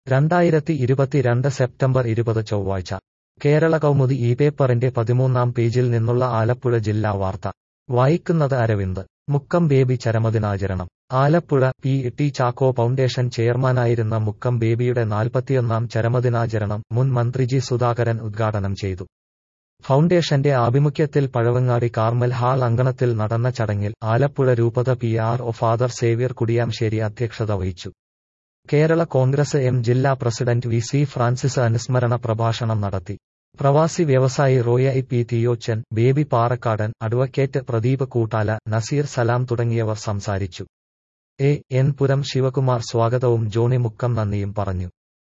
രണ്ടായിരത്തി ഇരുപത്തിരണ്ട് സെപ്റ്റംബർ ഇരുപത് ചൊവ്വാഴ്ച കേരള കൗമുദി ഈ പേപ്പറിന്റെ പതിമൂന്നാം പേജിൽ നിന്നുള്ള ആലപ്പുഴ ജില്ലാ വാർത്ത വായിക്കുന്നത് അരവിന്ദ് മുക്കം ബേബി ചരമദിനാചരണം Alappuzha P T Chacko foundation ചെയർമാനായിരുന്ന മുക്കം ബേബിയുടെ നാൽപ്പത്തിയൊന്നാം ചരമദിനാചരണം മുൻ മന്ത്രി ജി സുധാകരൻ ഉദ്ഘാടനം ചെയ്തു ഫൗണ്ടേഷന്റെ ആഭിമുഖ്യത്തിൽ പഴവങ്ങാടി കാർമൽ ഹാൾ അങ്കണത്തിൽ നടന്ന ചടങ്ങിൽ ആലപ്പുഴ രൂപത P R O father Xavier Kudiyamssery അധ്യക്ഷത വഹിച്ചു കേരള കോൺഗ്രസ് എം ജില്ലാ പ്രസിഡന്റ് വി സി ഫ്രാൻസിസ് അനുസ്മരണ പ്രഭാഷണം നടത്തി പ്രവാസി വ്യവസായി റോയ I P Theyochan Baby Parakkadan advocate Pradeep Koottala Naseer Salam തുടങ്ങിയവർ സംസാരിച്ചു എ എൻ പുരം ശിവകുമാർ സ്വാഗതവും ജോണി മുക്കം നന്ദിയും പറഞ്ഞു